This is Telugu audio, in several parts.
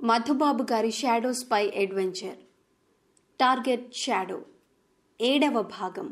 మధుబాబు గారి Shadow spy adventure target Shadow ఏడవ భాగం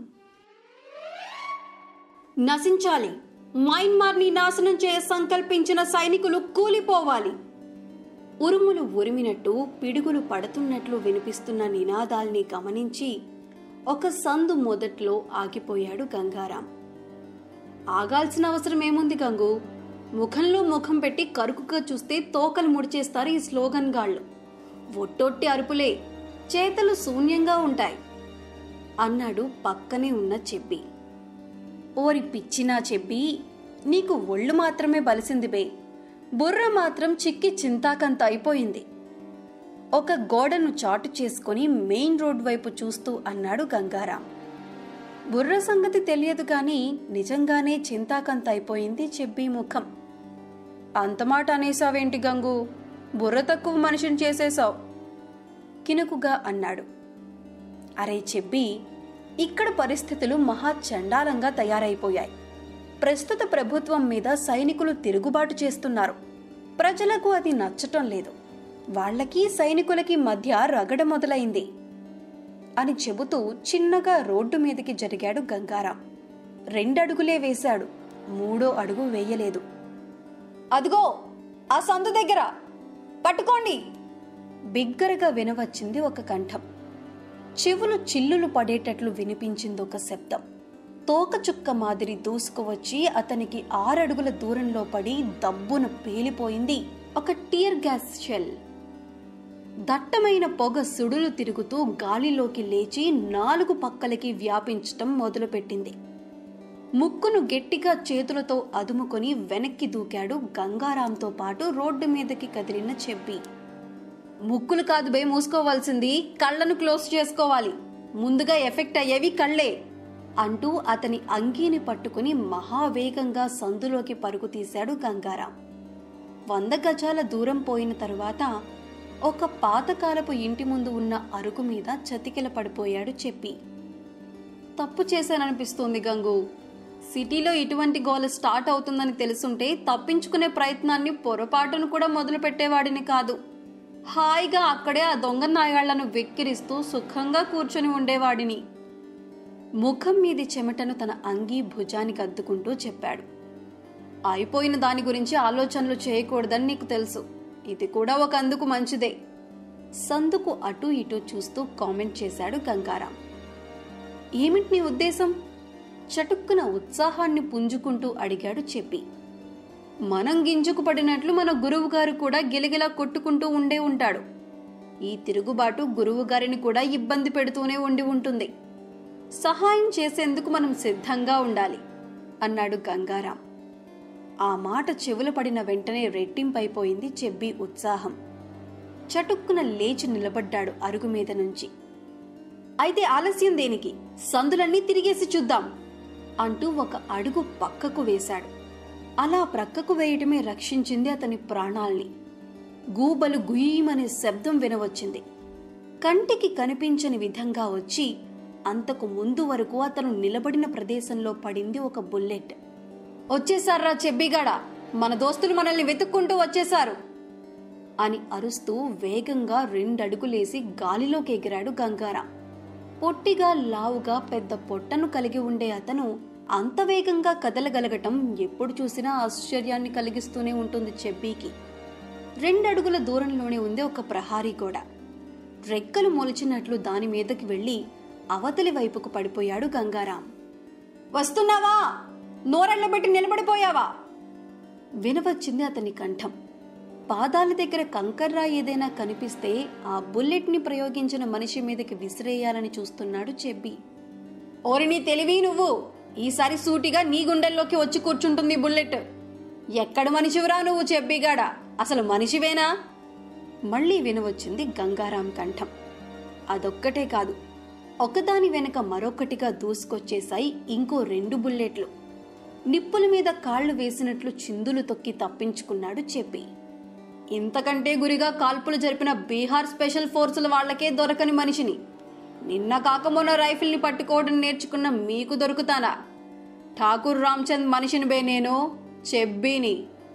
నశించాలి మైన్మార్ని నాశనం చేయ సంకల్పించిన సైనికులు కూలిపోవాలి ఉరుములు ఉరిమినట్టు పిడుగులు పడుతున్నట్లు వినిపిస్తున్న నినాదాల్ని గమనించి ఒక సందు మొదట్లో ఆగిపోయాడు గంగారాం ఆగాల్సిన అవసరం ఏముంది గంగు ముఖంలో ముఖం పెట్టి కరుకుగా చూస్తే తోకలు ముడిచేస్తారు ఈ స్లోగన్ గాళ్ళు ఒట్టొట్టి అరుపులే చేతలు శూన్యంగా ఉంటాయి అన్నాడు పక్కనే ఉన్న చెప్పి ఓరి పిచ్చినా చెప్పి నీకు ఒళ్ళు మాత్రమే బలిసింది బే బుర్ర మాత్రం చిక్కి చింతాకంత అయిపోయింది ఒక గోడను చాటు చేసుకుని మెయిన్ రోడ్ వైపు చూస్తూ అన్నాడు గంగారాం బుర్ర సంగతి తెలియదు గాని నిజంగానే చింతాకంత అయిపోయింది చెబ్బి ముఖం అంత మాట అనేసావేంటి గంగు బుర్ర తక్కువ మనిషిని చేసేశావు కినుకుగా అన్నాడు అరే చెబ్బి ఇక్కడ పరిస్థితులు మహా చండాలంగా తయారైపోయాయి ప్రస్తుత ప్రభుత్వం మీద సైనికులు తిరుగుబాటు చేస్తున్నారు ప్రజలకు అది నచ్చటం లేదు వాళ్ళకి సైనికులకి మధ్య రగడ మొదలైంది అని చెబుతూ చిన్నగా రోడ్డు మీదకి జరిగాడు గంగారాం రెండడుగులే వేశాడు మూడో అడుగు వేయలేదు అదిగో ఆ సందు దగ్గర పట్టుకోండి బిగ్గరగా వినవచ్చింది ఒక కంఠం చెవులు చిల్లులు పడేటట్లు వినిపించింది ఒక శబ్దం తోక చుక్క మాదిరి దూసుకువచ్చి అతనికి ఆరడుగుల దూరంలో పడి దబ్బున పేలిపోయింది ఒక టియర్ గ్యాస్ షెల్ దట్టమైన పొగ సుడులు తిరుగుతూ గాలిలోకి లేచి నాలుగు పక్కలకి వ్యాపించటం మొదలుపెట్టింది ముక్కును గట్టిగా చేతులతో అదుముకొని వెనక్కి దూకాడు గంగారాంతో పాటు రోడ్డు మీదకి కదిలిన చెప్పి ముక్కులు కాదు బే మూసుకోవాల్సింది కళ్ళను క్లోజ్ చేసుకోవాలి ముందుగా ఎఫెక్ట్ అయ్యేవి కళ్ళే అంటూ అతని అంగీని పట్టుకుని మహావేగంగా సందులోకి పరుగు తీశాడు గంగారాం వంద గజాల దూరం పోయిన తరువాత ఒక పాతకాలపు ఇంటి ముందు ఉన్న అరుగు మీద చతికిల పడిపోయాడు చెప్పి తప్పు చేశాననిపిస్తోంది గంగు సిటీలో ఇటువంటి గోల స్టార్ట్ అవుతుందని తెలుసుంటే తప్పించుకునే ప్రయత్నాన్ని పొరపాటును కూడా మొదలు పెట్టేవాడిని కాదు హాయిగా అక్కడే ఆ దొంగ నాయాళ్లను వెక్కిరిస్తూ సుఖంగా కూర్చొని ఉండేవాడిని ముఖం మీది చెమటను తన అంగీ భుజానికి అద్దుకుంటూ చెప్పాడు అయిపోయిన దాని గురించి ఆలోచనలు చేయకూడదని నీకు తెలుసు ఇది కూడా ఒక అందుకు మంచిదే సందుకు అటు ఇటు చూస్తూ కామెంట్ చేశాడు గంగారాం ఏమిటి నీ ఉద్దేశం చటుక్కున ఉత్సాహాన్ని పుంజుకుంటూ అడిగాడు చెప్పి మనం గింజుకు పడినట్లు మన గురువు గారు కూడా గిలగిలా కొట్టుకుంటూ ఉండే ఉంటాడు ఈ తిరుగుబాటు గురువు గారిని కూడా ఇబ్బంది పెడుతూనే ఉండి ఉంటుంది సహాయం చేసేందుకు మనం సిద్ధంగా ఉండాలి అన్నాడు గంగారాం ఆ మాట చెవులు పడిన వెంటనే రెట్టింపైపోయింది చెబ్బి ఉత్సాహం చటుక్కున లేచి నిలబడ్డాడు అరుగు మీద నుంచి అయితే ఆలస్యం దేనికి సందులన్నీ తిరిగేసి చూద్దాం అంటూ ఒక అడుగు పక్కకు వేశాడు అలా ప్రక్కకు వేయటమే రక్షించింది అతని ప్రాణాల్ని గూబలు గుయ్యమనే శబ్దం వినవచ్చింది కంటికి కనిపించని విధంగా వచ్చి అంతకు ముందు వరకు అతను నిలబడిన ప్రదేశంలో పడింది ఒక బుల్లెట్ వచ్చేసారా చెబ్బిగాడ మన దోస్తులు మనల్ని వెతుక్కుంటూ వచ్చేశారు అని అరుస్తూ వేగంగా రెండడుగులేసి గాలిలోకి ఎగిరాడు గంగారాం పొట్టిగా లావుగా పెద్ద పొట్టను కలిగి ఉండే అతను అంత వేగంగా కదలగలగటం ఎప్పుడు చూసినా ఆశ్చర్యాన్ని కలిగిస్తూనే ఉంటుంది చెబ్బీకి రెండడుగుల దూరంలోనే ఉంది ఒక ప్రహారీ గోడ రెక్కలు మొలిచినట్లు దాని మీదకి వెళ్లి అవతలి వైపుకు పడిపోయాడు గంగారాం వస్తున్నావా నోరెళ్లబెట్టి నిలబడిపోయావా వినవచ్చింది అతని కంఠం పాదాల దగ్గర కంకర్రా ఏదైనా కనిపిస్తే ఆ బుల్లెట్ని ప్రయోగించిన మనిషి మీదకి విసిరేయాలని చూస్తున్నాడు చెబ్బి ఓరి నీ తెలివి నువ్వు ఈసారి సూటిగా నీ గుండెల్లోకి వచ్చి కూర్చుంటుంది బుల్లెట్ ఎక్కడ మనిషివిరా నువ్వు చెబ్బిగాడ అసలు మనిషివేనా మళ్ళీ వినవచ్చింది గంగారాం కంఠం అదొక్కటే కాదు ఒకదాని వెనక మరొకటిగా దూసుకొచ్చేశాయి ఇంకో రెండు బుల్లెట్లు నిప్పుల మీద కాళ్లు వేసినట్లు చిందులు తొక్కి తప్పించుకున్నాడు చెప్పి ఇంతకంటే గురిగా కాల్పులు జరిపిన బీహార్ స్పెషల్ ఫోర్సుల వాళ్లకే దొరకని మనిషిని నిన్న కాకమొన్న రైఫిల్ని పట్టుకోవడం నేర్చుకున్న మీకు దొరుకుతానా ఠాకూర్ రామ్చంద్ మనిషిని బే నేను చెబ్బీని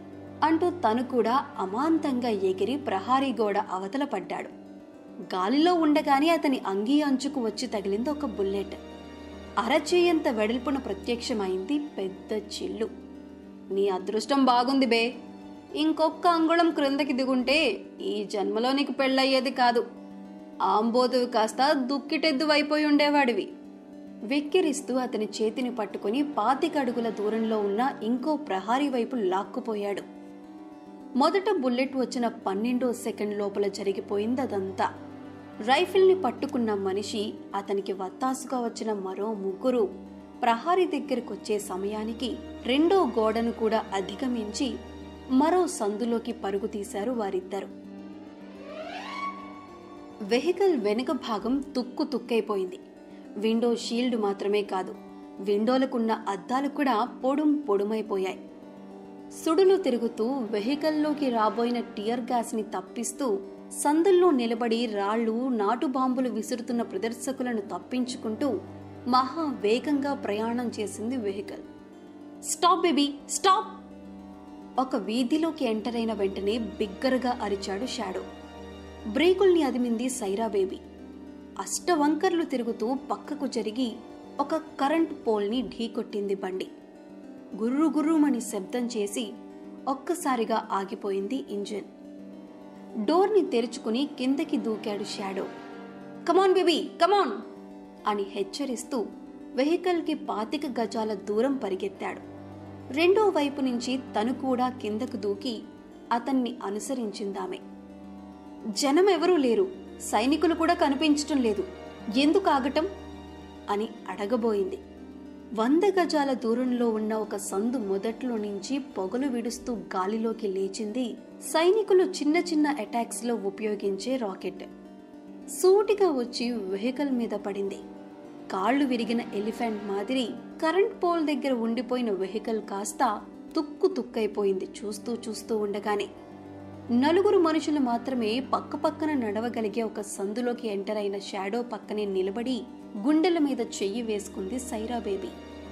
అంటూ తను కూడా అమాంతంగా ఎగిరి ప్రహారీ గోడ అవతల పడ్డాడు గాలిలో ఉండగానే అతని అంగీ అంచుకు వచ్చి తగిలింది ఒక బుల్లెట్ అరచేయంత వెడల్పున ప్రత్యక్షమైంది పెద్ద చిల్లు నీ అదృష్టం బాగుంది బే ఇంకొక్క అంగుళం క్రిందకి దిగుంటే ఈ జన్మలో నీకు పెళ్ళయ్యేది కాదు ఆంబోతువి కాస్త దుక్కిటెద్దు అయిపోయి ఉండేవాడివి వెక్కిరిస్తూ అతని చేతిని పట్టుకుని పాతికడుగుల దూరంలో ఉన్న ఇంకో ప్రహారీ వైపు లాక్కుపోయాడు మొదట బుల్లెట్ వచ్చిన పన్నెండో సెకండ్ లోపల జరిగిపోయింది అదంతా రైఫిల్ని పట్టుకున్న మనిషి అతనికి వత్తాసుగా వచ్చిన మరో ముగ్గురు ప్రహారీ దగ్గరకొచ్చే సమయానికి రెండో గోడను కూడా అధిగమించి మరో సందులోకి పరుగు తీశారు వారిద్దరు వెహికల్ వెనుక భాగం తుక్కు తుక్కైపోయింది విండో షీల్డ్ మాత్రమే కాదు విండోలకున్న అద్దాలు కూడా పొడుం పొడుమైపోయాయి సుడులు తిరుగుతూ వెహికల్లోకి రాబోయిన టియర్ గ్యాస్ని తప్పిస్తూ సందుల్లో నిలబడి రాళ్లు నాటు బాంబులు విసురుతున్న ప్రదర్శకులను తప్పించుకుంటూ మహా వేగంగా ప్రయాణం చేసింది వెహికల్ స్టాప్ బేబీ స్టాప్ ఒక వీధిలోకి ఎంటర్ అయిన వెంటనే బిగ్గరగా అరిచాడు షాడో బ్రేకుల్ని అదిమింది సైరా బేబీ అష్టవంకర్లు తిరుగుతూ పక్కకు జరిగి ఒక కరెంట్ పోల్ని ఢీకొట్టింది బండి గుర్రు గుర్రుమని శబ్దం చేసి ఒక్కసారిగా ఆగిపోయింది ఇంజిన్ డోర్ని తెరుచుకుని కిందకి దూకాడు షాడో కమాన్ బేబీ కమాన్ అని హెచ్చరిస్తూ వెహికల్కి పాతిక గజాల దూరం పరిగెత్తాడు రెండో వైపు నుంచి తను కూడా కిందకు దూకి అతన్ని అనుసరించిందామె జనం ఎవరూ లేరు సైనికులు కూడా కనిపించటం లేదు ఎందుకు ఆగటం అని అడగబోయింది వంద గజాల దూరంలో ఉన్న ఒక సందు మొదట్లో నుంచి పొగలు విడుస్తూ గాలిలోకి లేచింది సైనికులు చిన్న చిన్న అటాక్స్ లో ఉపయోగించే రాకెట్ సూటిగా వచ్చి వెహికల్ మీద పడింది కాళ్లు విరిగిన ఎలిఫెంట్ మాదిరి కరెంట్ పోల్ దగ్గర ఉండిపోయిన వెహికల్ కాస్త తుక్కు తుక్కైపోయింది చూస్తూ చూస్తూ ఉండగానే నలుగురు మనుషులు మాత్రమే పక్క పక్కన నడవగలిగే ఒక సందులోకి ఎంటర్ అయిన షాడో పక్కనే నిలబడి గుండెల మీద చెయ్యి వేసుకుంది Saira baby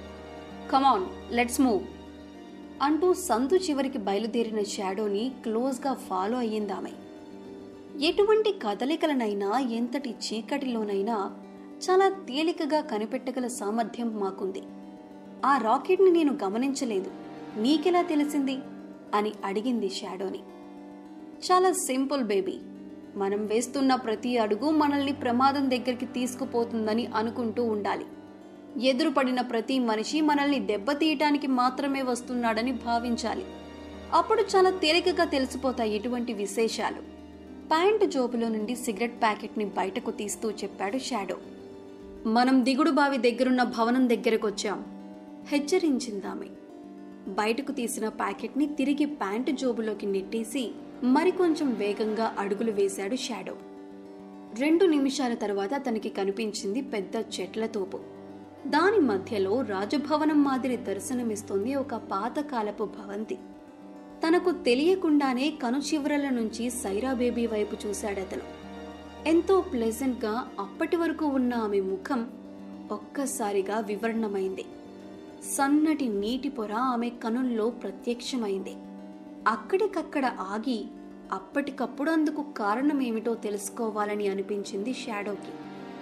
come on let's move అంటూ సందు చివరికి బయలుదేరిన షాడోని క్లోజ్గా ఫాలో అయ్యిందామె ఎటువంటి కదలికలనైనా ఎంతటి చీకటిలోనైనా చాలా తేలికగా కనిపెట్టగల సామర్థ్యం మాకుంది ఆ రాకెట్ని నేను గమనించలేదు నీకెలా తెలిసింది అని అడిగింది షాడోని చాలా సింపుల్ బేబీ మనం వేస్తున్న ప్రతి అడుగు మనల్ని ప్రమాదం దగ్గరికి తీసుకుపోతుందని అనుకుంటూ ఉండాలి ఎదురుపడిన ప్రతి మనిషి మనల్ని దెబ్బతీయటానికి మాత్రమే వస్తున్నాడని భావించాలి అప్పుడు చాలా తేలికగా తెలిసిపోతాయి ఇటువంటి విశేషాలు ప్యాంటు జోబులో నుండి సిగరెట్ ప్యాకెట్ని బయటకు తీస్తూ చెప్పాడు షాడో మనం దిగుడు బావి దగ్గరున్న భవనం దగ్గరకు వచ్చాం హెచ్చరించిందామె బయటకు తీసిన ప్యాకెట్ని తిరిగి ప్యాంటు జోబులోకి నెట్టేసి మరికొంచెం వేగంగా అడుగులు వేశాడు షాడో రెండు నిమిషాల తర్వాత తనకి కనిపించింది పెద్ద చెట్ల తోపు దాని మధ్యలో రాజభవనం మాదిరి దర్శనమిస్తోంది ఒక పాతకాలపు భవంతి తనకు తెలియకుండానే కనుచివరల నుంచి సైరా బేబీ వైపు చూశాడతను ఎంతో ప్లెజెంట్గా అప్పటి వరకు ఉన్న ఆమె ముఖం ఒక్కసారిగా వివరణమైంది సన్నటి నీటి పొర ఆమె కనుల్లో ప్రత్యక్షమైంది అక్కడికక్కడ ఆగి అప్పటికప్పుడు అందుకు కారణమేమిటో తెలుసుకోవాలని అనిపించింది షాడోకి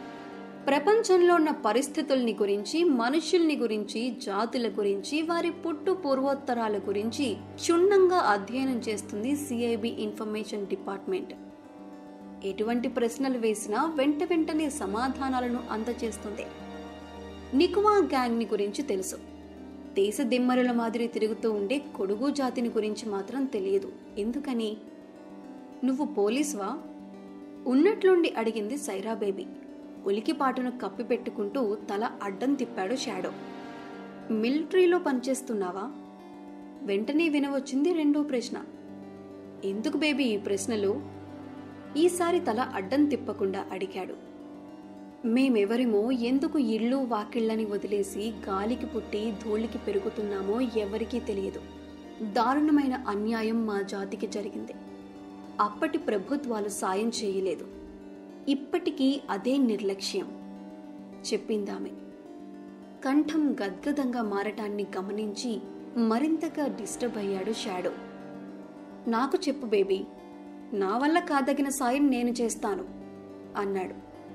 ప్రపంచంలో ఉన్న పరిస్థితుల్ని గురించి మనుషుల్ని గురించి జాతుల గురించి వారి పుట్టు పూర్వోత్తరాల గురించి క్షుణ్ణంగా అధ్యయనం చేస్తుంది సిఐబి ఇన్ఫర్మేషన్ డిపార్ట్మెంట్ ఎటువంటి ప్రశ్నలు వేసినా వెంట వెంటనే సమాధానాలను అందజేస్తుంది నికువా గ్యాంగ్ని గురించి తెలుసు దేశ దిమ్మరుల మాదిరి తిరుగుతూ ఉండే కొడుగు జాతిని గురించి మాత్రం తెలియదు ఎందుకని నువ్వు పోలీస్వా ఉన్నట్లుండి అడిగింది సైరా బేబీ ఉలికిపాటును కప్పిపెట్టుకుంటూ తల అడ్డం తిప్పాడు షాడో మిలిటరీలో పనిచేస్తున్నావా వెంటనే వినవచ్చింది రెండో ప్రశ్న ఎందుకు బేబీ ఈ ప్రశ్నలు ఈసారి తల అడ్డం తిప్పకుండా అడిగాడు మేమెవరిమో ఎందుకు ఇళ్ళు వాకిళ్ళని వదిలేసి గాలికి పుట్టి ధూళికి పెరుగుతున్నామో ఎవరికీ తెలియదు దారుణమైన అన్యాయం మా జాతికి జరిగింది అప్పటి ప్రభుత్వాలు సాయం చేయలేదు ఇప్పటికీ అదే నిర్లక్ష్యం చెప్పిందామె కంఠం గద్గదంగా మారటాన్ని గమనించి మరింతగా డిస్టర్బ్ అయ్యాడు షాడో నాకు చెప్పు బేబీ నా వల్ల కాదగిన సాయం నేను చేస్తాను అన్నాడు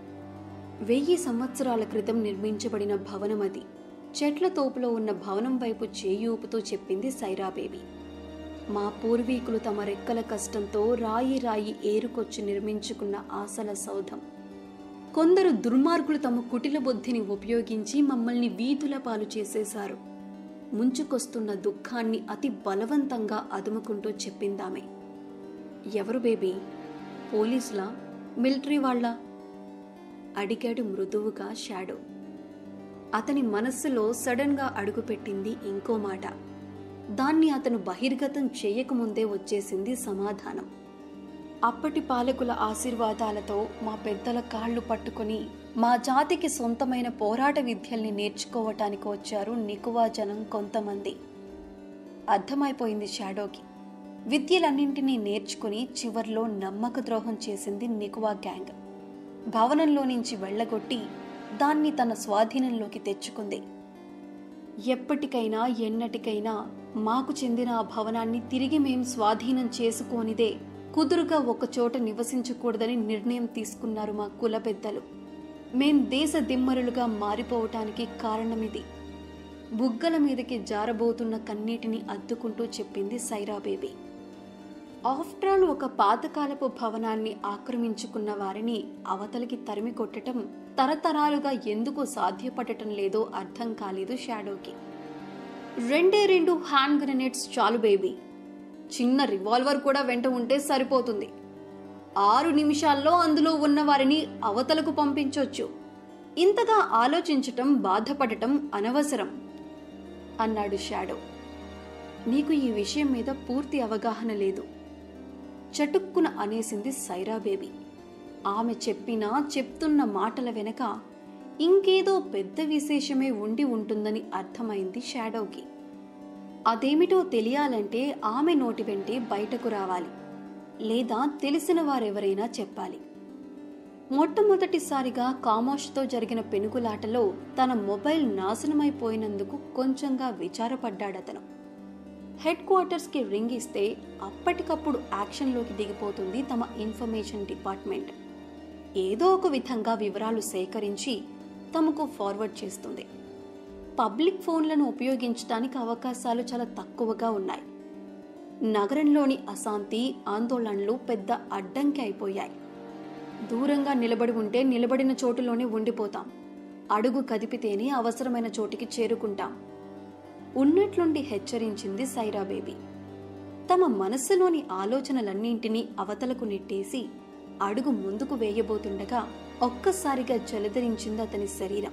వెయ్యి సంవత్సరాల క్రితం నిర్మించబడిన భవనం అది చెట్ల తోపులో ఉన్న భవనం వైపు చేయి ఊపుతూ చెప్పింది సైరా బేబీ మా పూర్వీకులు తమ రెక్కల కష్టంతో రాయి రాయి ఏరుకొచ్చి నిర్మించుకున్న ఆశల సౌధం కొందరు దుర్మార్గులు తమ కుటిల బుద్ధిని ఉపయోగించి మమ్మల్ని వీధుల పాలు చేసేశారు ముంచుకొస్తున్న దుఃఖాన్ని అతి బలవంతంగా అదుముకుంటూ చెప్పిందామె ఎవరు బేబీ పోలీసులా మిలిటరీ వాళ్ళ అడిగాడు మృదువుగా షాడో అతని మనస్సులో సడన్గా అడుగుపెట్టింది ఇంకో మాట దాన్ని అతను బహిర్గతం చేయకముందే వచ్చేసింది సమాధానం అప్పటి పాలకుల ఆశీర్వాదాలతో మా పెద్దల కాళ్ళు పట్టుకొని మా జాతికి సొంతమైన పోరాట విద్యల్ని నేర్చుకోవటానికి వచ్చారు నికువా జనం కొంతమంది అర్థమైపోయింది షాడోకి విద్యలన్నింటినీ నేర్చుకుని చివర్లో నమ్మక ద్రోహం చేసింది నికువా గ్యాంగ్ భవనంలో నుంచి వెళ్ళగొట్టి దాన్ని తన స్వాధీనంలోకి తెచ్చుకుంది ఎప్పటికైనా ఎన్నటికైనా మాకు చెందిన ఆ భవనాన్ని తిరిగి మేం స్వాధీనం చేసుకోనిదే కుదురుగా ఒకచోట నివసించకూడదని నిర్ణయం తీసుకున్నారు మా కుల పెద్దలు మేం దేశ దిమ్మరులుగా మారిపోవటానికి కారణమిది బుగ్గల మీదకి జారబోతున్న కన్నీటిని అద్దుకుంటూ చెప్పింది సైరా బేబీ ఆఫ్టర్ ఆల్ ఒక పాతకాలపు భవనాన్ని ఆక్రమించుకున్న వారిని అవతలికి తరిమి కొట్టడం తరతరాలుగా ఎందుకు సాధ్యపడటం లేదో అర్థం కాలేదు షాడోకి రెండే రెండు హ్యాండ్ గ్రెనేడ్స్ చాలు బేబీ చిన్న రివాల్వర్ కూడా వెంట ఉంటే సరిపోతుంది ఆరు నిమిషాల్లో అందులో ఉన్న వారిని అవతలకు పంపించొచ్చు ఇంతగా ఆలోచించటం బాధపడటం అనవసరం అన్నాడు షాడో నీకు ఈ విషయం మీద పూర్తి అవగాహన లేదు చటుక్కున అనేసింది సైరా బేబీ ఆమె చెప్పినా చెప్తున్న మాటల వెనక ఇంకేదో పెద్ద విశేషమే ఉండి ఉంటుందని అర్థమైంది షాడోకి అదేమిటో తెలియాలంటే ఆమె నోటి వెంటే బయటకు రావాలి లేదా తెలిసిన వారెవరైనా చెప్పాలి మొట్టమొదటిసారిగా కామోష్తో జరిగిన పెనుగులాటలో తన మొబైల్ నాశనమైపోయినందుకు కొంచెంగా విచారపడ్డాడతను హెడ్ క్వార్టర్స్కి రింగ్ ఇస్తే అప్పటికప్పుడు యాక్షన్లోకి దిగిపోతుంది తమ ఇన్ఫర్మేషన్ డిపార్ట్మెంట్ ఏదో ఒక విధంగా వివరాలు సేకరించి తమకు ఫార్వర్డ్ చేస్తుంది పబ్లిక్ ఫోన్లను ఉపయోగించడానికి అవకాశాలు చాలా తక్కువగా ఉన్నాయి నగరంలోని అశాంతి ఆందోళనలు పెద్ద అడ్డంకి అయిపోయాయి దూరంగా నిలబడి ఉంటే నిలబడిన చోటులోనే ఉండిపోతాం అడుగు కదిపితేనే అవసరమైన చోటికి చేరుకుంటాం ఉన్నట్లుండి హెచ్చరించింది సైరా బేబీ తమ మనస్సులోని ఆలోచనలన్నింటినీ అవతలకు నెట్టేసి అడుగు ముందుకు వేయబోతుండగా ఒక్కసారిగా జలధరించింది అతని శరీరం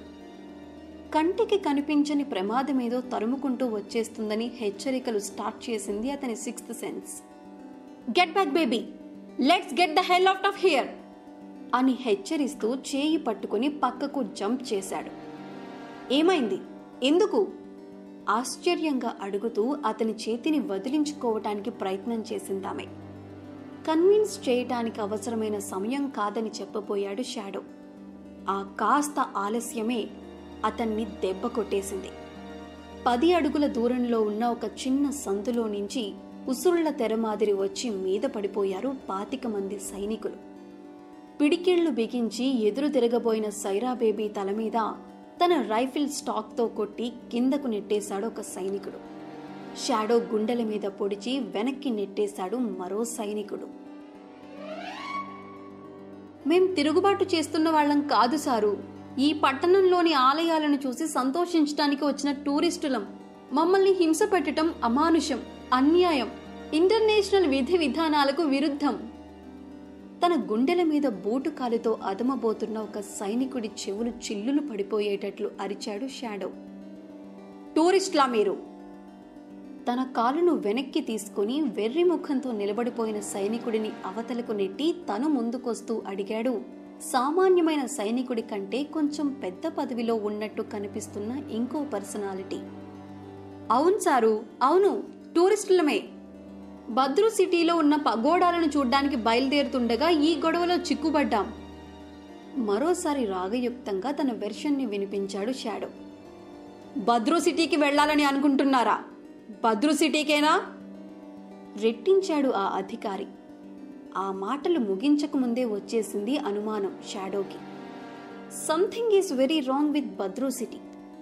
కంటికి కనిపించని ప్రమాదమేదో తరుముకుంటూ వచ్చేస్తుందని హెచ్చరికలు స్టార్ట్ చేసింది అతని sixth sense get back baby let's get the hell out of here అని హెచ్చరిస్తూ చేయి పట్టుకుని పక్కకు జంప్ చేశాడు ఏమైంది ఎందుకు ఆశ్చర్యంగా అడుగుతూ అతని చేతిని వదిలించుకోవటానికి ప్రయత్నం చేసిందామె కన్విన్స్ చేయటానికి అవసరమైన సమయం కాదని చెప్పబోయాడు షాడో ఆ కాస్త ఆలస్యమే అతన్ని దెబ్బ కొట్టేసింది పది అడుగుల దూరంలో ఉన్న ఒక చిన్న సందులో నుంచి ఉసుళ్ల తెర మాదిరి వచ్చి మీద పడిపోయారు పాతిక మంది సైనికులు పిడికిళ్లు బిగించి ఎదురు తిరగబోయిన సైరా బేబీ తల మీద తన రైఫిల్ స్టాక్తో కొట్టి కిందకు నెట్టేశాడు ఒక సైనికుడు షాడో గుండెల మీద పొడిచి వెనక్కి నెట్టేశాడు మరో సైనికుడు మేం తిరుగుబాటు చేస్తున్న వాళ్ళం కాదు సారు ఈ పట్టణంలోని ఆలయాలను చూసి సంతోషించడానికి వచ్చిన టూరిస్టులం మమ్మల్ని హింస పెట్టడం అమానుషం అన్యాయం ఇంటర్నేషనల్ విధి విధానాలకు విరుద్ధం తన గుండెల మీద బూటు కాలుతో అదమబోతున్న ఒక సైనికుడి చెవులు చిల్లులు పడిపోయేటట్లు అరిచాడు షాడో టూరిస్ట్లా మీరు తన కాలును వెనక్కి తీసుకుని వెర్రి ముఖంతో నిలబడిపోయిన సైనికుడిని అవతలకు నెట్టి తను ముందుకొస్తూ అడిగాడు సామాన్యమైన సైనికుడి కంటే కొంచెం పెద్ద పదవిలో ఉన్నట్టు కనిపిస్తున్న ఇంకో పర్సనాలిటీ అవును సారు అవును టూరిస్టులమే భద్రు సిటీలో ఉన్న పగోడాలను చూడ్డానికి బయలుదేరుతుండగా ఈ గొడవలో చిక్కుబడ్డాం మరోసారి రాగయుక్తంగా తన వెర్షన్ని వినిపించాడు షాడో భద్రు సిటీకి వెళ్ళాలని అనుకుంటున్నారా భద్రు సిటీకేనా రెట్టించాడు ఆ అధికారి ఆ మాటలు ముగించకముందే వచ్చేసింది అనుమానం షాడోకి something is very wrong with Bhadru city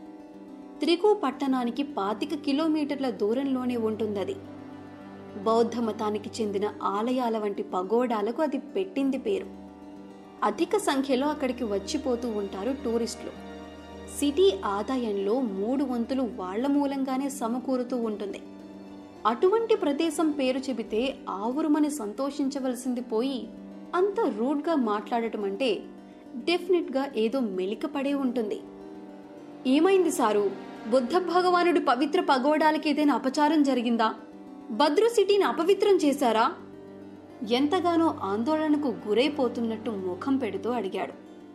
త్రికు పట్టణానికి పాతిక కిలోమీటర్ల దూరంలోనే ఉంటుందది బౌద్ధ మతానికి చెందిన ఆలయాల వంటి పగోడాలకు అది పెట్టింది పేరు అధిక సంఖ్యలో అక్కడికి వచ్చిపోతూ ఉంటారు టూరిస్టులు సిటీ ఆదాయంలో మూడు వంతులు వాళ్ల మూలంగానే సమకూరుతూ ఉంటుంది అటువంటి ప్రదేశం పేరు చెబితే ఆవురుమని సంతోషించవలసింది పోయి అంత రూడ్గా మాట్లాడటం అంటే డెఫినెట్గా ఏదో మెలికపడే ఉంటుంది ఏమైంది సారు బుద్ధ భగవానుడి పవిత్ర పగోడాలకి ఏదైనా అపచారం జరిగిందా భద్రు సిటీని అపవిత్రం చేశారా ఎంతగానో ఆందోళనకు గురైపోతున్నట్టు ముఖం పెడుతూ అడిగాడు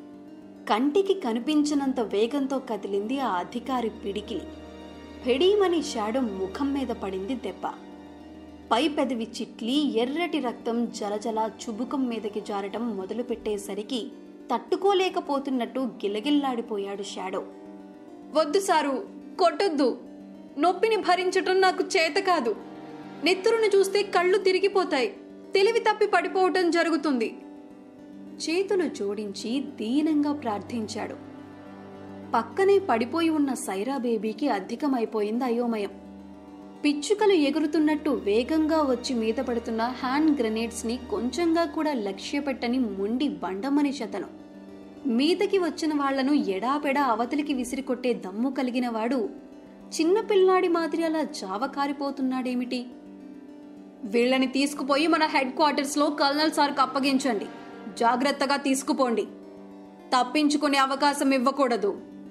కంటికి కనిపించినంత వేగంతో కదిలింది ఆ అధికారి పిడికిలి పెడీమని షాడో ముఖం మీద పడింది దెబ్బ పై పెదవి చిట్లి ఎర్రటి రక్తం జలజల చుబుకం మీదకి జారటం మొదలుపెట్టేసరికి తట్టుకోలేకపోతున్నట్టు గిలగిల్లాడిపోయాడు షాడో వద్దు సారు కొట్టొద్దు నొప్పిని భరించటం నాకు చేత కాదు నెత్తురును చూస్తే కళ్ళు తిరిగిపోతాయి తెలివి తప్పి పడిపోవటం జరుగుతుంది చేతులు జోడించి దీనంగా ప్రార్థించాడు పక్కనే పడిపోయి ఉన్న సైరా బేబీకి అధికమైపోయింది అయోమయం పిచ్చుకలు ఎగురుతున్నట్టు వేగంగా వచ్చి మీద పడుతున్న హ్యాండ్ గ్రెనేడ్స్ ని కొంచెంగా కూడా లక్ష్య పెట్టని మొండి బండమని శతనం మీదకి వచ్చిన వాళ్లను ఎడాపెడా అవతలికి విసిరికొట్టే దమ్ము కలిగిన వాడు చిన్న పిల్లాడి మాదిరి అలా జావ కారిపోతున్నాడేమిటి వీళ్ళని తీసుకుపోయి మన హెడ్ క్వార్టర్స్ లో కల్నల్ సార్కి అప్పగించండి జాగ్రత్తగా తీసుకుపోండి తప్పించుకునే అవకాశం ఇవ్వకూడదు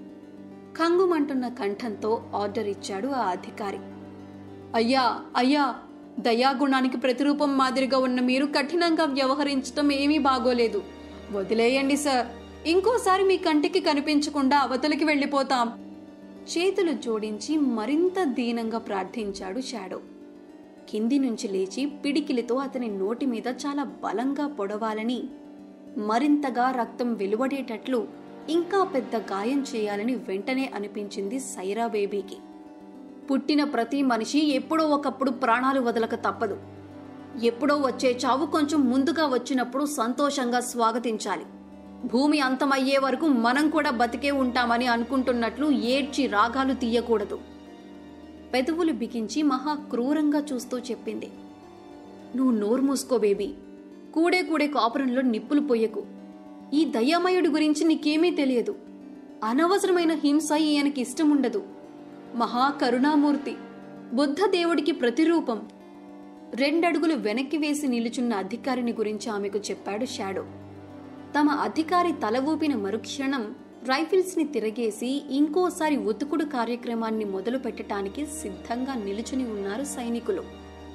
కంగుమంటున్న కంఠంతో ఆర్డర్ ఇచ్చాడు ఆ అధికారి అయ్యా అయ్యా దయాగుణానికి ప్రతిరూపం మాదిరిగా ఉన్న మీరు కఠినంగా వ్యవహరించటం ఏమీ బాగోలేదు వదిలేయండి సార్ ఇంకోసారి మీ కంటికి కనిపించకుండా అవతలికి వెళ్ళిపోతాం చేతులు జోడించి మరింత దీనంగా ప్రార్థించాడు షాడో కింది నుంచి లేచి పిడికిలితో అతని నోటి మీద చాలా బలంగా పొడవాలని మరింతగా రక్తం వెలువడేటట్లు ఇంకా పెద్ద గాయం చేయాలని వెంటనే అనిపించింది సైరా బేబీకి పుట్టిన ప్రతి మనిషి ఎప్పుడో ఒకప్పుడు ప్రాణాలు వదలక తప్పదు ఎప్పుడో వచ్చే చావు కొంచెం ముందుగా వచ్చినప్పుడు సంతోషంగా స్వాగతించాలి భూమి అంతమయ్యే వరకు మనం కూడా బతికే ఉంటామని అనుకుంటున్నట్లు ఏడ్చి రాగాలు తీయకూడదు పెదవులు బిగించి మహా క్రూరంగా చూస్తూ చెప్పింది నువ్వు నోరు మూసుకో బేబీ కూడే కూడే కాపురంలో నిప్పులు పొయ్యకు ఈ దయ్యమయుడి గురించి నీకేమీ తెలియదు అనవసరమైన హింస ఈయనకి ఇష్టం ఉండదు మహా కరుణామూర్తి బుద్ధ దేవుడికి ప్రతిరూపం రెండడుగులు వెనక్కి వేసి నిలుచున్న అధికారిని గురించి ఆమెకు చెప్పాడు షాడో తమ అధికారి తల ఊపిన మరుక్షణం రైఫిల్స్ ని తిరగేసి ఇంకోసారి ఉతుకుడు కార్యక్రమాన్ని మొదలు పెట్టడానికి సిద్ధంగా నిలుచుని ఉన్నారు సైనికులు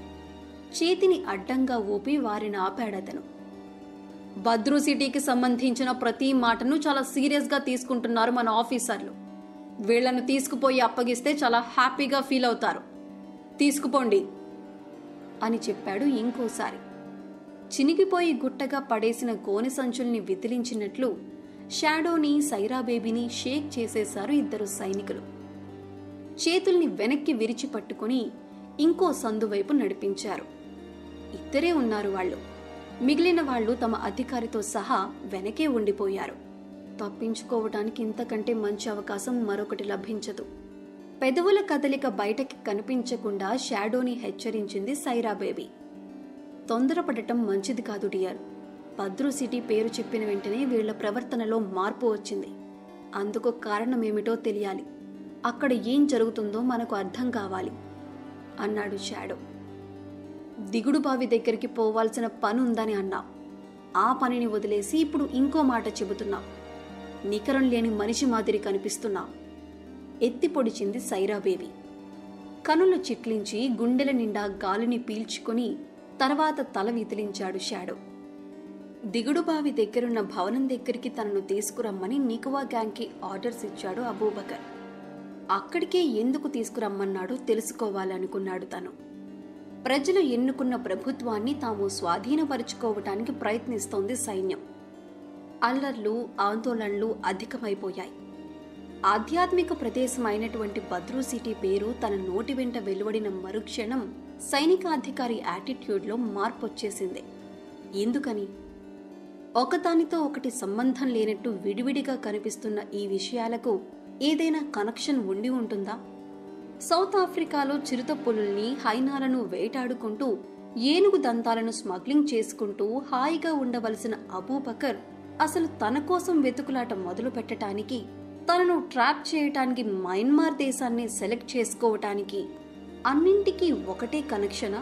చేతిని అడ్డంగా ఊపి వారిని ఆపాడతను భద్రు సిటీకి సంబంధించిన ప్రతి మాటను చాలా సీరియస్గా తీసుకుంటున్నారు మన ఆఫీసర్లు వీళ్లను తీసుకుపోయి అప్పగిస్తే చాలా హ్యాపీగా ఫీల్ అవుతారు తీసుకుపోండి అని చెప్పాడు ఇంకోసారి చినిగిపోయి గుట్టగా పడేసిన గోనె సంచుల్ని విదిలించినట్లు షాడోని సైరా బేబీని షేక్ చేసేశారు ఇద్దరు సైనికులు చేతుల్ని వెనక్కి విరిచి పట్టుకుని ఇంకో సందు వైపు నడిపించారు ఇద్దరే ఉన్నారు వాళ్ళు మిగిలిన వాళ్ళు తమ అధికారితో సహా వెనకే ఉండిపోయారు తప్పించుకోవటానికి ఇంతకంటే మంచి అవకాశం మరొకటి లభించదు పెదవుల కదలిక బయటకి కనిపించకుండా షాడోని హెచ్చరించింది సైరా బేబీ తొందరపడటం మంచిది కాదు డియర్ భద్రు సిటీ పేరు చెప్పిన వెంటనే వీళ్ల ప్రవర్తనలో మార్పు వచ్చింది అందుకు కారణమేమిటో తెలియాలి అక్కడ ఏం జరుగుతుందో మనకు అర్థం కావాలి అన్నాడు షాడో దిగుడు బావి దగ్గరికి పోవాల్సిన పని ఉందని అన్నావు ఆ పనిని వదిలేసి ఇప్పుడు ఇంకో మాట చెబుతున్నావు నికరం లేని మనిషి మాదిరి కనిపిస్తున్నావు ఎత్తి పొడిచింది సైరాబేబి కనులు చిట్లించి గుండెల నిండా గాలిని పీల్చుకొని తర్వాత తల విదిలించాడు షాడో దిగుడు బావి దగ్గరున్న భవనం దగ్గరికి తనను తీసుకురమ్మని నికువా గ్యాంగ్కి ఆర్డర్స్ ఇచ్చాడు అబూబకర్ అక్కడికే ఎందుకు తీసుకురమ్మన్నాడో తెలుసుకోవాలనుకున్నాడు తను ప్రజలు ఎన్నుకున్న ప్రభుత్వాన్ని తాము స్వాధీనపరుచుకోవటానికి ప్రయత్నిస్తోంది సైన్యం అల్లర్లు ఆందోళనలు అధికమైపోయాయి ఆధ్యాత్మిక ప్రదేశం అయినటువంటి భద్రూ సిటీ పేరు తన నోటి వెంట వెలువడిన మరుక్షణం సైనికాధికారి యాటిట్యూడ్లో మార్పు వచ్చేసింది ఎందుకని ఒకదానితో ఒకటి సంబంధం లేనట్టు విడివిడిగా కనిపిస్తున్న ఈ విషయాలకు ఏదైనా కనెక్షన్ ఉండి ఉంటుందా సౌత్ ఆఫ్రికాలో చిరుత పులుల్ని హైనాలను వేటాడుకుంటూ ఏనుగు దంతాలను స్మగ్లింగ్ చేసుకుంటూ హాయిగా ఉండవలసిన అబూబకర్ అసలు తన కోసం వెతుకులాట మొదలు పెట్టడానికి తనను ట్రాప్ చేయటానికి మయన్మార్ దేశాన్ని సెలెక్ట్ చేసుకోవటానికి అన్నింటికీ ఒకటే కనెక్షనా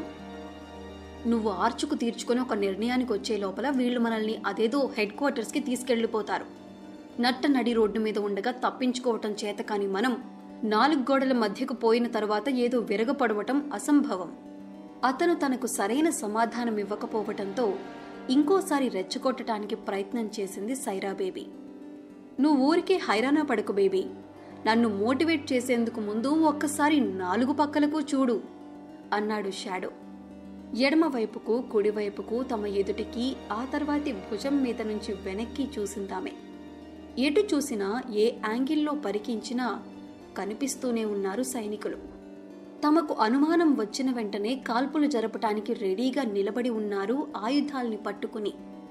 నువ్వు ఆర్చుకు తీర్చుకొని ఒక నిర్ణయానికి వచ్చే లోపల వీళ్ళు మనల్ని అదేదో హెడ్ క్వార్టర్స్కి తీసుకెళ్లిపోతారు నట్ట నడి రోడ్డు మీద ఉండగా తప్పించుకోవటం చేత కాని మనం నాలుగు గోడల మధ్యకు పోయిన తర్వాత ఏదో విరగపడవటం అసంభవం అతను తనకు సరైన సమాధానం ఇవ్వకపోవటంతో ఇంకోసారి రెచ్చగొట్టడానికి ప్రయత్నం చేసింది సైరా బేబీ నువ్వు ఊరికే హైరానా పడకు బేబీ నన్ను మోటివేట్ చేసేందుకు ముందు ఒక్కసారి నాలుగు పక్కలకు చూడు అన్నాడు షాడో ఎడమ వైపుకు కుడివైపుకు తమ ఎదుటికి ఆ తర్వాతి భుజం మీద నుంచి వెనక్కి చూసిందామె ఎటు చూసినా ఏ యాంగిల్లో పరికించినా కనిపిస్తూనే ఉన్నారు సైనికులు తమకు అనుమానం వచ్చిన వెంటనే కాల్పులు జరపటానికి రెడీగా నిలబడి ఉన్నారు ఆయుధాల్ని పట్టుకుని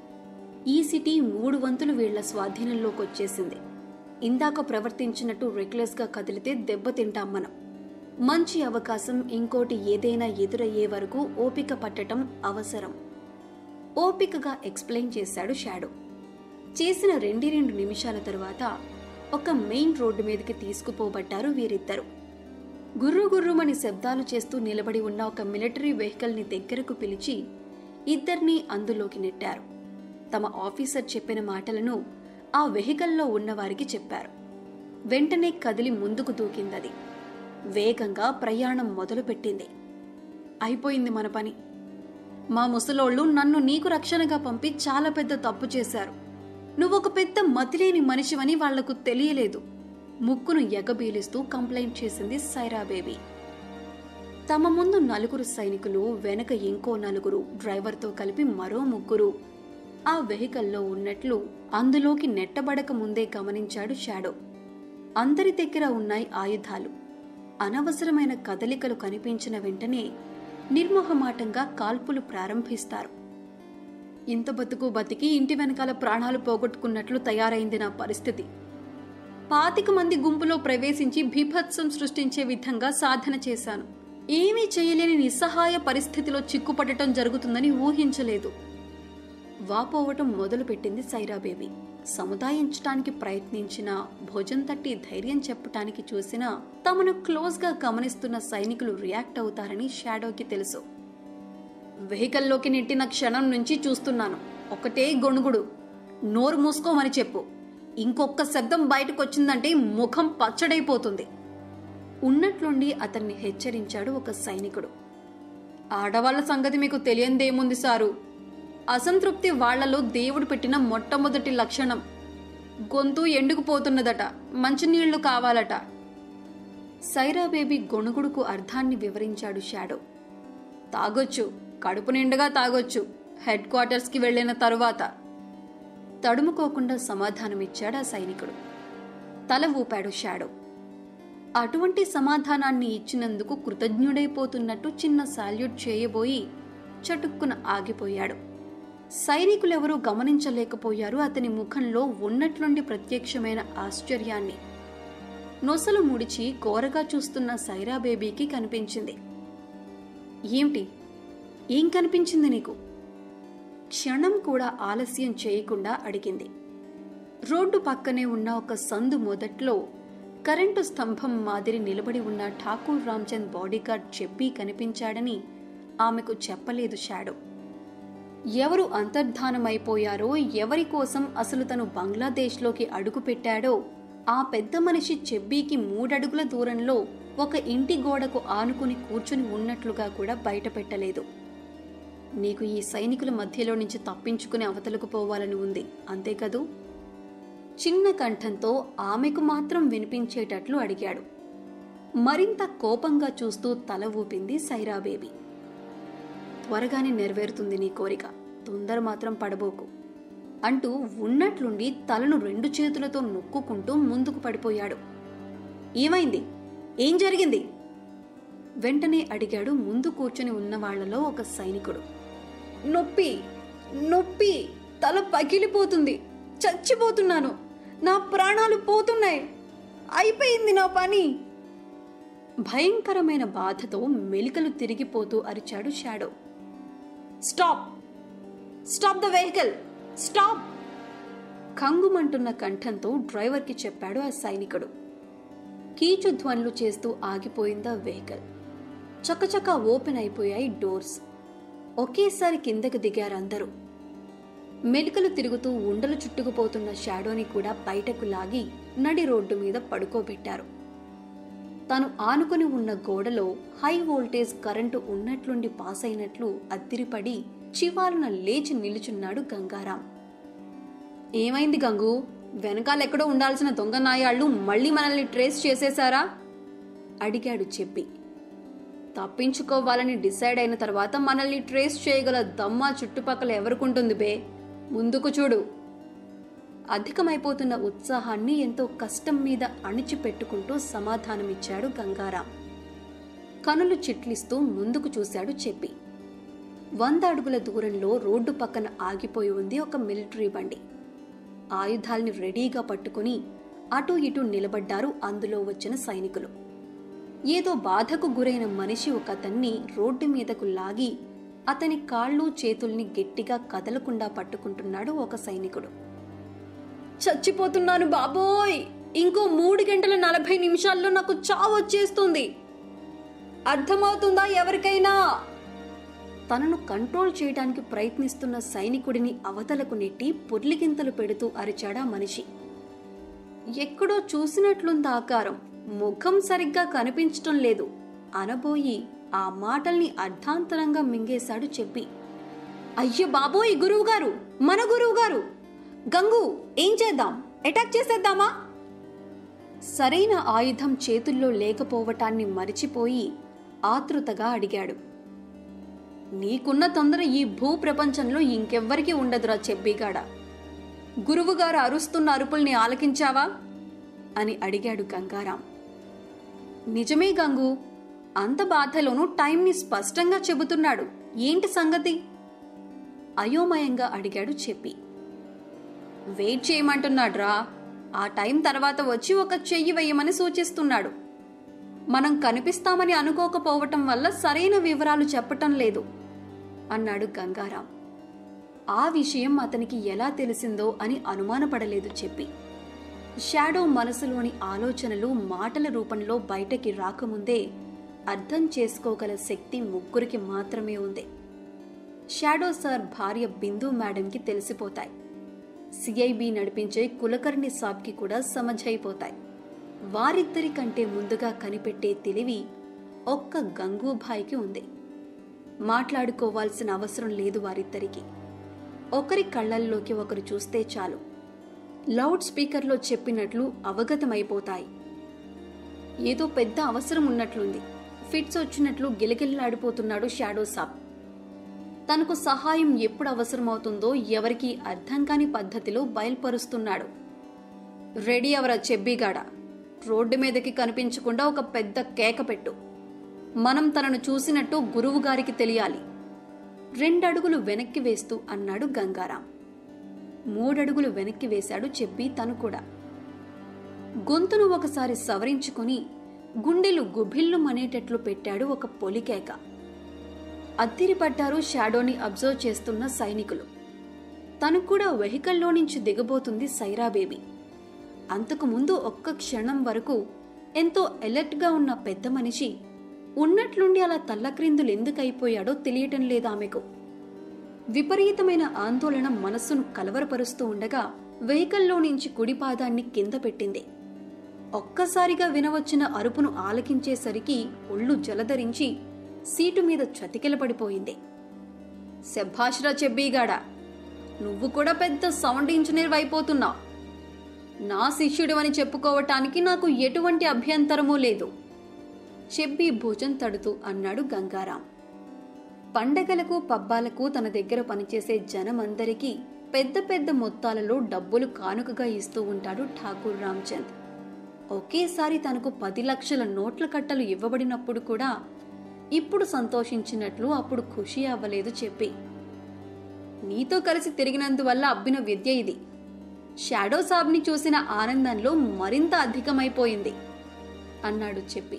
ఈ సిటీ మూడు వంతులు వీళ్ల స్వాధీనంలోకి వచ్చేసింది ఇందాక ప్రవర్తించినట్టు రెక్లెస్గా కదిలితే దెబ్బతింటాం మనం మంచి అవకాశం ఇంకోటి ఏదైనా ఎదురయ్యే వరకు ఓపిక పట్టటం అవసరం ఓపికగా ఎక్స్ప్లెయిన్ చేశాడు షాడో చేసిన రెండి రెండు నిమిషాల తరువాత ఒక మెయిన్ రోడ్డు మీదకి తీసుకుపోబడ్డారు వీరిద్దరు గుర్రు గుర్రుమని శబ్దాలు చేస్తూ నిలబడి ఉన్న ఒక మిలిటరీ వెహికల్ని దగ్గరకు పిలిచి ఇద్దరినీ అందులోకి నెట్టారు తమ ఆఫీసర్ చెప్పిన మాటలను ఆ వెహికల్లో ఉన్నవారికి చెప్పారు వెంటనే కదిలి ముందుకు దూకిందది వేగంగా ప్రయాణం మొదలుపెట్టింది అయిపోయింది మన పని మా ముసలోళ్ళు నన్ను నీకు రక్షణగా పంపి చాలా పెద్ద తప్పు చేశారు నువ్వొక పెద్ద మతిలేని మనిషివని వాళ్లకు తెలియలేదు ముక్కును ఎగబీలిస్తూ కంప్లైంట్ చేసింది సైరా బేబీ తమ ముందు నలుగురు సైనికులు వెనక ఇంకో నలుగురు డ్రైవర్తో కలిపి మరో ముగ్గురు ఆ వెహికల్లో ఉన్నట్లు అందులోకి నెట్టబడక ముందే గమనించాడు షాడో అందరి దగ్గర ఉన్నాయి ఆయుధాలు అనవసరమైన కదలికలు కనిపించిన వెంటనే నిర్మోహమాటంగా కాల్పులు ప్రారంభిస్తారు ఇంత బతుకు బతికి ఇంటి వెనకాల ప్రాణాలు పోగొట్టుకున్నట్లు తయారైంది నా పరిస్థితి పాతిక మంది గుంపులో ప్రవేశించి బీభత్సం సృష్టించే విధంగా సాధన చేశాను ఏమీ చేయలేని నిస్సహాయ పరిస్థితిలో చిక్కుపడటం జరుగుతుందని ఊహించలేదు వాపోవటం మొదలుపెట్టింది సైరాబేబీ సముదాయించటానికి ప్రయత్నించిన భోజం తట్టి ధైర్యం చెప్పటానికి చూసినా తమను క్లోజ్గా గమనిస్తున్న సైనికులు రియాక్ట్ అవుతారని షాడోకి తెలుసు వెహికల్లోకి నెట్టిన క్షణం నుంచి చూస్తున్నాను ఒకటే గొణుగుడు నోరు మూసుకోమని చెప్పు ఇంకొక శబ్దం బయటకు వచ్చిందంటే ముఖం పచ్చడైపోతుంది ఉన్నట్లుండి అతన్ని హెచ్చరించాడు ఒక సైనికుడు ఆడవాళ్ల సంగతి మీకు తెలియందేముంది సారు అసంతృప్తి వాళ్లలో దేవుడు పెట్టిన మొట్టమొదటి లక్షణం గొంతు ఎండుకుపోతున్నదట మంచినీళ్లు కావాలట సైరా బేబీ గొణుగుడుకు అర్థాన్ని వివరించాడు షాడో తాగొచ్చు కడుపు నిండుగా తాగొచ్చు హెడ్ క్వార్టర్స్కి వెళ్ళిన తరువాత తడుముకోకుండా సమాధానమిచ్చాడు ఆ సైనికుడు తల ఊపాడు షాడో అటువంటి సమాధానాన్ని ఇచ్చినందుకు కృతజ్ఞుడైపోతున్నట్టు చిన్న సాల్యూట్ చేయబోయి చటుక్కున ఆగిపోయాడు సైనికులెవరూ గమనించలేకపోయారు అతని ముఖంలో ఉన్నట్లుండి ప్రత్యక్షమైన ఆశ్చర్యాన్ని నొసలు ముడిచి కోరగా చూస్తున్న సైరా బేబీకి కనిపించింది ఏమిటి ఏం కనిపించింది నీకు క్షణం కూడా ఆలస్యం చేయకుండా అడిగింది రోడ్డు పక్కనే ఉన్న ఒక సందు మొదట్లో కరెంటు స్తంభం మాదిరి నిలబడి ఉన్న ఠాకూర్ రామ్చంద్ బాడీగార్డ్ చెప్పి కనిపించాడని ఆమెకు చెప్పలేదు షాడో ఎవరు అంతర్ధానమైపోయారో ఎవరి కోసం అసలు తను బంగ్లాదేశ్లోకి అడుగుపెట్టాడో ఆ పెద్ద మనిషి చెబ్బీకి మూడడుగుల దూరంలో ఒక ఇంటి గోడకు ఆనుకుని కూర్చుని ఉన్నట్లుగా కూడా బయటపెట్టలేదు నీకు ఈ సైనికుల మధ్యలో నుంచి తప్పించుకుని అవతలకు పోవాలని ఉంది అంతే కదూ చిన్న కంఠంతో ఆమెకు మాత్రం వినిపించేటట్లు అడిగాడు మరింత కోపంగా చూస్తూ తల ఊపింది సైరాబేబీ త్వరగానే నెరవేరుతుంది నీ కోరిక తొందర మాత్రం పడబోకు అంటూ ఉన్నట్లుండి తలను రెండు చేతులతో నొక్కుకుంటూ ముందుకు పడిపోయాడు ఏమైంది ఏం జరిగింది వెంటనే అడిగాడు ముందు కూర్చొని ఉన్న వాళ్లలో ఒక సైనికుడు నొప్పి నొప్పి తల పగిలిపోతుంది చచ్చిపోతున్నాను నా ప్రాణాలు పోతున్నాయి అయిపోయింది నా పని భయంకరమైన బాధతో మెలికలు తిరిగిపోతూ అరిచాడు Shadow stop stop the vehicle stop కంగుమంటున్న కంఠంతో డ్రైవర్కి చెప్పాడు ఆ సైనికుడు కీచు ధ్వనులు చేస్తూ ఆగిపోయిందా వెహికల్ చకచక ఓపెన్ అయిపోయాయి డోర్స్ ఒకేసారి కిందకు దిగారు అందరూ మెలికలు తిరుగుతూ ఉండలు చుట్టుకుపోతున్న షాడోని కూడా బయటకు లాగి నడి రోడ్డు మీద పడుకోబెట్టారు తాను ఆనుకుని ఉన్న గోడలో హై వోల్టేజ్ కరెంటు ఉన్నట్లుండి పాస్ అయినట్లు అద్దిరిపడి చివాలున లేచి నిలుచున్నాడు గంగారాం ఏమైంది గంగు వెనకాలెక్కడో ఉండాల్సిన దొంగ నాయాళ్ళు మళ్ళీ మనల్ని ట్రేస్ చేసేశారా అడిగాడు చెప్పి తప్పించుకోవాలని డిసైడ్ అయిన తర్వాత మనల్ని ట్రేస్ చేయగల దమ్మ చుట్టుపక్కల ఎవరికుంటుంది బే ముందుకు చూడు అధికమైపోతున్న ఉత్సాహాన్ని ఎంతో కష్టం మీద అణిచిపెట్టుకుంటూ సమాధానమిచ్చాడు గంగారాం కనులు చిట్లిస్తూ ముందుకు చూశాడు చెప్పి వంద అడుగుల దూరంలో రోడ్డు పక్కన ఆగిపోయి ఉంది ఒక మిలిటరీ బండి ఆయుధాల్ని రెడీగా పట్టుకుని అటూ ఇటూ నిలబడ్డారు అందులో వచ్చిన సైనికులు ఏదో బాధకు గురైన మనిషి ఒక అతన్ని రోడ్డు మీదకు లాగి అతని కాళ్ళు చేతుల్ని గట్టిగా కదలకుండా పట్టుకుంటున్నాడు ఒక సైనికుడు చచ్చిపోతున్నాను బాబోయ్ ఇంకో మూడు గంటల నలభై నిమిషాల్లో నాకు చావు వచ్చేస్తుంది అర్థమవుతుందా ఎవరికైనా తనను కంట్రోల్ చేయడానికి ప్రయత్నిస్తున్న సైనికుడిని అవతలకు నెట్టి పొర్లిగింతలు పెడుతూ అరిచాడా మనిషి ఎక్కడో చూసినట్లుంది ఆకారం ముఖం సరిగ్గా కనిపించటం లేదు అనబోయి ఆ మాటల్ని అర్ధాంతరంగా మింగేశాడు చెప్పి అయ్యో బాబోయ్ గురువుగారు మన గురువుగారు గంగు ఏం చేద్దాం అటాక్ చేసేద్దామా సరైన ఆయుధం చేతుల్లో లేకపోవటాన్ని మరిచిపోయి ఆతృతగా అడిగాడు నీకున్న తొందర ఈ భూ ప్రపంచంలో ఇంకెవ్వరికీ ఉండదురా చెబ్బిగాడ గురువుగారు అరుస్తున్న అరుపుల్ని ఆలకించావా అని అడిగాడు గంగారాం నిజమే గంగు అంత బాధలోనూ టైంని స్పష్టంగా చెబుతున్నాడు ఏంటి సంగతి అయోమయంగా అడిగాడు చెప్పి వెయిట్ చేయమంటున్నాడ్రా ఆ టైం తర్వాత వచ్చి ఒక చెయ్యి వేయమని సూచిస్తున్నాడు మనం కనిపిస్తామని అనుకోకపోవటం వల్ల సరైన వివరాలు చెప్పటం లేదు అన్నాడు గంగారాం ఆ విషయం అతనికి ఎలా తెలిసిందో అని అనుమానపడలేదు చెప్పి షాడో మనసులోని ఆలోచనలు మాటల రూపంలో బయటకి రాకముందే అర్థం చేసుకోగల శక్తి ముగ్గురికి మాత్రమే ఉంది షాడో సార్ భార్య బిందు మేడంకి తెలిసిపోతాయి సిఐబి నడిపించే కులకర్ణి సాబ్కి కూడా సమజైపోతాయి వారిద్దరి కంటే ముందుగా కనిపెట్టే తెలివి ఒక్క గంగూభాయికి ఉంది మాట్లాడుకోవాల్సిన అవసరం లేదు వారిద్దరికి ఒకరి కళ్ళల్లోకి ఒకరు చూస్తే చాలు లౌడ్ స్పీకర్లో చెప్పినట్లు అవగతమైపోతాయి ఏదో పెద్ద అవసరం ఉన్నట్లుంది ఫిట్స్ వచ్చినట్లు గిలగిల్లాడిపోతున్నాడు షాడో సాబ్ తనకు సహాయం ఎప్పుడు అవసరమవుతుందో ఎవరికీ అర్థం కాని పద్ధతిలో బయల్పరుస్తున్నాడు రెడీ అవరా చెబ్బిగాడ రోడ్డు మీదకి కనిపించకుండా ఒక పెద్ద కేక పెట్టు మనం తనను చూసినట్టు గురువు గారికి తెలియాలి రెండడుగులు వెనక్కి వేస్తూ అన్నాడు గంగారాం మూడడుగులు వెనక్కి వేశాడు చెప్పి తను కూడా గొంతును ఒకసారి సవరించుకుని గుండెలు గుభిల్లు మనేటట్లు పెట్టాడు ఒక పొలికేక అద్దిరిపడ్డారు షాడోని అబ్జర్వ్ చేస్తున్న సైనికులు తను కూడా వెహికల్లో నుంచి దిగబోతుంది సైరా బేబీ అంతకు ముందు ఒక్క క్షణం వరకు ఎంతో అలర్ట్గా ఉన్న పెద్ద మనిషి ఉన్నట్లుండి అలా తల్లక్రిందులు ఎందుకైపోయాడో తెలియటం లేదు ఆమెకు విపరీతమైన ఆందోళన మనస్సును కలవరపరుస్తూ ఉండగా వెహికల్లో నుంచి కుడి పాదాన్ని కింద పెట్టింది ఒక్కసారిగా వినవచ్చిన అరుపును ఆలకించేసరికి ఒళ్ళు జలధరించి సీటు మీద చతికిలపడిపోయింది శభాష్రా చెబ్బీగాడా నువ్వు కూడా పెద్ద సౌండ్ ఇంజనీర్ అయిపోతున్నావు నా శిష్యుడు అని చెప్పుకోవటానికి నాకు ఎటువంటి అభ్యంతరమూ లేదు చెప్పి భుజం తడుతూ అన్నాడు గంగారాం పండగలకు పబ్బాలకు తన దగ్గర పనిచేసే జనమందరికీ పెద్ద పెద్ద మొత్తాలలో డబ్బులు కానుకగా ఇస్తూ ఉంటాడు ఠాకూర్ రామ్చంద్ ఒకేసారి తనకు పది లక్షల నోట్ల కట్టలు ఇవ్వబడినప్పుడు కూడా ఇప్పుడు సంతోషించినట్లు అప్పుడు ఖుషి అవ్వలేదు చెప్పి నీతో కలిసి తిరిగినందువల్ల అబ్బిన విద్య ఇది షాడో సాబ్ని చూసిన ఆనందంలో మరింత అధికమైపోయింది అన్నాడు చెప్పి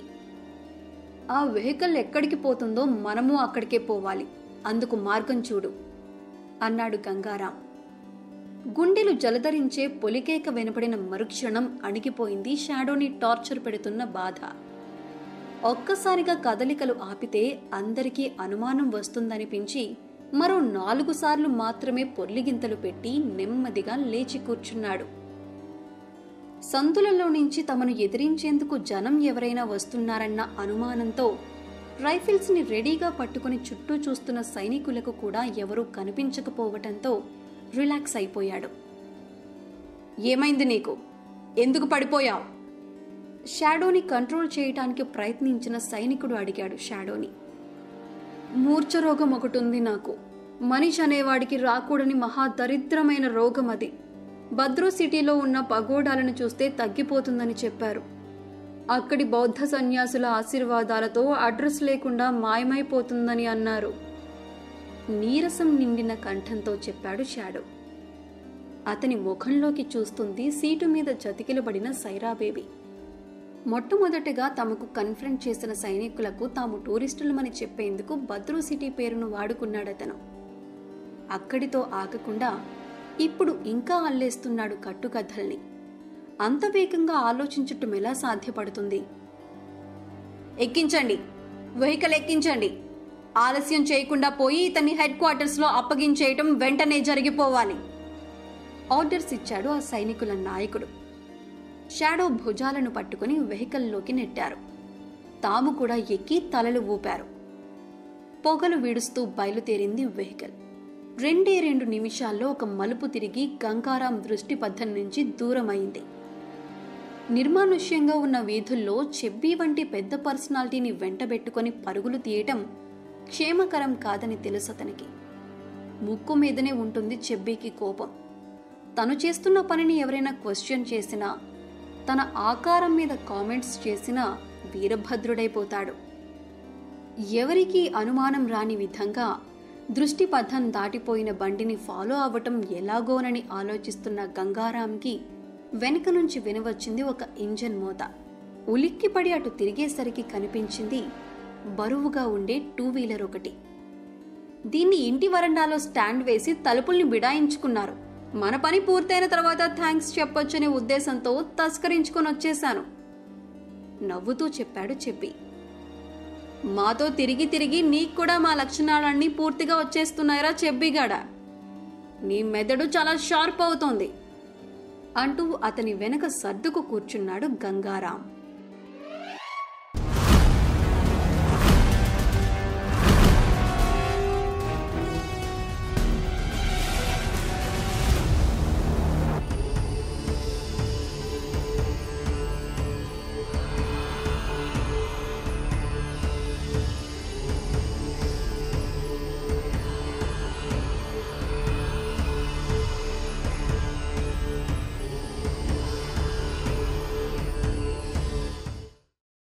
ఆ వెహికల్ ఎక్కడికి పోతుందో మనము అక్కడికే పోవాలి అందుకు మార్గం చూడు అన్నాడు గంగారాం గుండెలు జలధరించే పొలికేక వినపడిన మరుక్షణం అణిగిపోయింది షాడోని టార్చర్ పెడుతున్న బాధ ఒక్కసారిగా కదలికలు ఆపితే అందరికీ అనుమానం వస్తుందనిపించి మరో నాలుగు సార్లు మాత్రమే పొర్లిగింతలు పెట్టి నెమ్మదిగా లేచి కూర్చున్నాడు సందులలో నుంచి తమను ఎదిరించేందుకు జనం ఎవరైనా వస్తున్నారన్న అనుమానంతో రైఫిల్స్ ని రెడీగా పట్టుకుని చుట్టూ చూస్తున్న సైనికులకు కూడా ఎవరూ కనిపించకపోవటంతో రిలాక్స్ అయిపోయాడు ఏమైంది నీకు ఎందుకు పడిపోయావు షాడోని కంట్రోల్ చేయటానికి ప్రయత్నించిన సైనికుడు అడిగాడు షాడోని మూర్ఛ రోగం ఒకటి ఉంది నాకు మనిషి అనేవాడికి రాకూడని మహా దరిద్రమైన రోగం అది భద్రో సిటీలో ఉన్న పగోడాలను చూస్తే తగ్గిపోతుందని చెప్పారు అక్కడి బౌద్ధ సన్యాసుల ఆశీర్వాదాలతో అడ్రస్ లేకుండా మాయమైపోతుందని అన్నారు నీరసం నిండిన కంఠంతో చెప్పాడు షాడో అతని ముఖంలోకి చూస్తుంది సీటు మీద చతికిలబడిన సైరాబేబీ మొట్టమొదటిగా తమకు కన్ఫరెంట్ చేసిన సైనికులకు తాము టూరిస్టులమని చెప్పేందుకు భద్రూ సిటీ పేరును వాడుకున్నాడతను అక్కడితో ఆగకుండా ఇప్పుడు ఇంకా అల్లేస్తున్నాడు కట్టుకథల్ని అంత వేగంగా ఆలోచించటం ఎలా సాధ్యపడుతుంది ఎక్కించండి వెహికల్ ఎక్కించండి ఆలస్యం చేయకుండా పోయి ఇతన్ని హెడ్ క్వార్టర్స్లో అప్పగించేయటం వెంటనే జరిగిపోవాలి ఆర్డర్స్ ఇచ్చాడు ఆ సైనికుల నాయకుడు షాడో భుజాలను పట్టుకుని వెహికల్లోకి నెట్టారు తాము కూడా ఎక్కి తలలు ఊపారు పొగలు విడుస్తూ బయలుదేరింది వెహికల్ రెండే రెండు నిమిషాల్లో ఒక మలుపు తిరిగి గంగారాం దృష్టి పథం నుంచి దూరమైంది నిర్మానుష్యంగా ఉన్న వీధుల్లో చెబ్బీ వంటి పెద్ద పర్సనాలిటీని వెంటబెట్టుకొని పరుగులు తీయటం క్షేమకరం కాదని తెలుసు అతనికి ముక్కు మీదనే ఉంటుంది చెబ్బీకి కోపం తను చేస్తున్న పనిని ఎవరైనా క్వశ్చన్ చేసినా తన ఆకారం మీద కామెంట్స్ చేసినా వీరభద్రుడైపోతాడు ఎవరికీ అనుమానం రాని విధంగా దృష్టి పథం దాటిపోయిన బండిని ఫాలో అవ్వటం ఎలాగోనని ఆలోచిస్తున్న గంగారాంకి వెనుక నుంచి వినవచ్చింది ఒక ఇంజన్ మోత ఉలిక్కిపడి అటు తిరిగేసరికి కనిపించింది బరువుగా ఉండే టూ వీలర్ ఒకటి దీన్ని ఇంటి వరండాలో స్టాండ్ వేసి తలుపుల్ని బిడాయించుకున్నారు మన పని పూర్తయిన తర్వాత థ్యాంక్స్ చెప్పొచ్చనే ఉద్దేశంతో తస్కరించుకొని వచ్చేశాను నవ్వుతూ చెప్పాడు చెప్పి మాతో తిరిగి తిరిగి నీకు కూడా మా లక్షణాలన్నీ పూర్తిగా వచ్చేస్తున్నాయిరా చెబ్బిగాడా నీ మెదడు చాలా షార్ప్ అవుతోంది అంటూ అతని వెనక సర్దుకు కూర్చున్నాడు గంగారాం